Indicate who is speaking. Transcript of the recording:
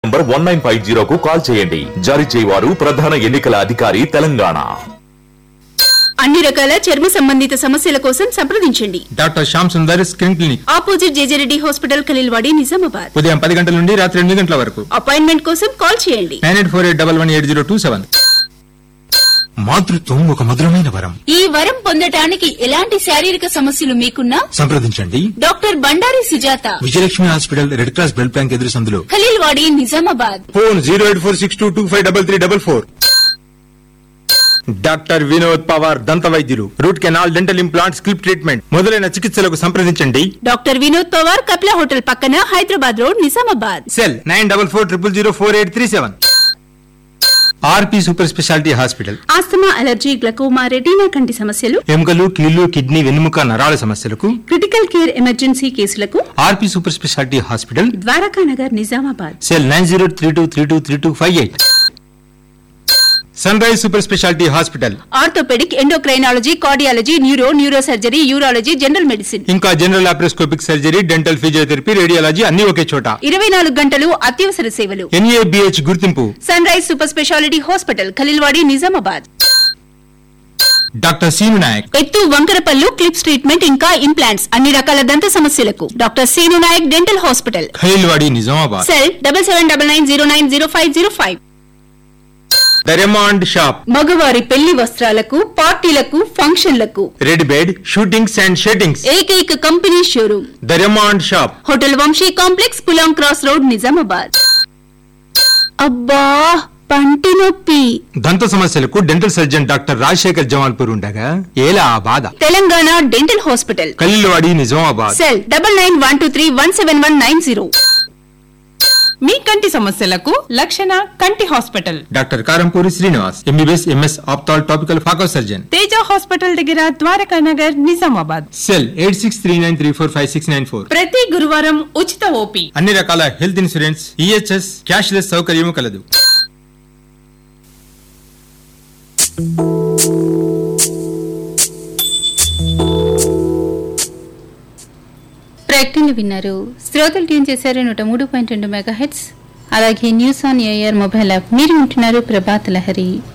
Speaker 1: number one nine five జీరోకు call చేయండి జారీ చేయవారు ప్రధాన ఎన్నికల అధికారి తెలంగాణ
Speaker 2: అన్ని రకాల చర్మ సంబంధిత సమస్యల కోసం సంప్రదించండి
Speaker 3: doctor Shyam Sundar skin clinic
Speaker 2: opposite JJ Reddy hospital Khaleelwadi Nizamabad
Speaker 3: ఉదయం పది గంటల నుండి రాత్రి ఎనిమిది గంటల వరకు
Speaker 2: అపాయింట్మెంట్ కోసం కాల్ చేయండి
Speaker 3: nine eight four eight double one eight zero two seven మాతృత్వం ఒక మధురమైన వరం
Speaker 4: ఈ వరం పొందటానికి ఎలాంటి శారీరక సమస్యలు మీకున్నా
Speaker 3: సంప్రదించండి
Speaker 4: doctor Bandari Sujatha
Speaker 3: Vijayalakshmi hospital red cross blood bank ఎదురు సందులో
Speaker 4: Khaleelwadi Nizamabad
Speaker 3: phone zero eight four six two two five double three double four doctor Vinod Pawar దంత వైద్యులు రూట్ కెనాల్ డెంటల్ ఇంప్లాంట్ స్కిల్ప్ ట్రీట్మెంట్ మొదలైన చికిత్సలకు సంప్రదించండి
Speaker 2: డాక్టర్ వినోద్ పవార్ కపిల హోటల్ పక్కన Hyderabad road Nizamabad
Speaker 3: cell nine double four triple zero four eight three seven R P super speciality hospital
Speaker 2: asthma allergy glaucoma retina కంటి సమస్యలు
Speaker 3: ఎముకలు కీళ్లు కిడ్నీ వెన్నుముక నరాల సమస్యలకు
Speaker 2: క్రిటికల్ కేర్ ఎమర్జెన్సీ కేసులకు
Speaker 3: R P super speciality hospital
Speaker 2: Dwaraka Nagar Nizamabad
Speaker 3: cell nine zero three two three two three two five eight sunrise super speciality hospital
Speaker 2: orthopaedic endocrinology cardiology neuro neuro surgery urology general medicine
Speaker 3: ఇంకా general laparoscopic surgery dental physiotherapy radiology అన్ని ఒకే చోట
Speaker 2: ఇరవై నాలుగు గంటలు అత్యవసర సేవలు
Speaker 3: N A B H గుర్తింపు
Speaker 2: sunrise super speciality hospital Khaleelwadi Nizamabad
Speaker 3: doctor Seenu Nayak
Speaker 2: ఎత్తు వంకరపల్లు క్లిప్స్ ట్రీట్మెంట్ ఇంకా ఇంప్లాంట్స్ అన్ని రకాల దంత సమస్యలకు doctor Seenu Nayak dental hospital
Speaker 3: Khaleelwadi Nizamabad
Speaker 2: cell double seven double nine zero nine zero five zero five
Speaker 3: the Raymond shop
Speaker 2: మగవారి పెళ్లి వస్త్రాలకు పార్టీలకు ఫంక్షన్లకు
Speaker 3: రెడ్ బెడ్ షూటింగ్స్ అండ్ షెటింగ్స్
Speaker 2: ఏకైక company showroom
Speaker 3: the Raymond shop
Speaker 2: hotel Vamshi complex Pulang cross road Nizamabad అబ్బా పంటి నొప్పి
Speaker 3: దంత సమస్యలకు dental surgeon doctor Rajasekhar Jamalpur ఉండగా ఏలా ఆ బాధ
Speaker 2: Telangana dental hospital
Speaker 3: Khaleelwadi Nizamabad
Speaker 2: cell double nine one two three one seven one nine zero
Speaker 5: మీ కంటి సమస్యలకు లక్షణ కంటి hospital
Speaker 3: doctor Karampuri Srinivas M B B S M S ophthal topical phaco surgeon
Speaker 5: Teja hospital దగ్గర Dwaraka Nagar Nizamabad
Speaker 3: cell eight six three nine three four five six nine four
Speaker 5: ప్రతి గురువారం ఉచిత O P
Speaker 3: అన్ని రకాల హెల్త్ ఇన్సూరెన్స్ ఈహెచ్ఎస్ క్యాష్లెస్ సౌకర్యము కలదు
Speaker 6: ప్రకటనలు విన్నారు శ్రోతలు ట్యూన్ చేశారు నూట మూడు పాయింట్ రెండు మెగా హెడ్స్ అలాగే news on A R mobile app మీరు ఉంటున్నారు ప్రభాత్ లహరి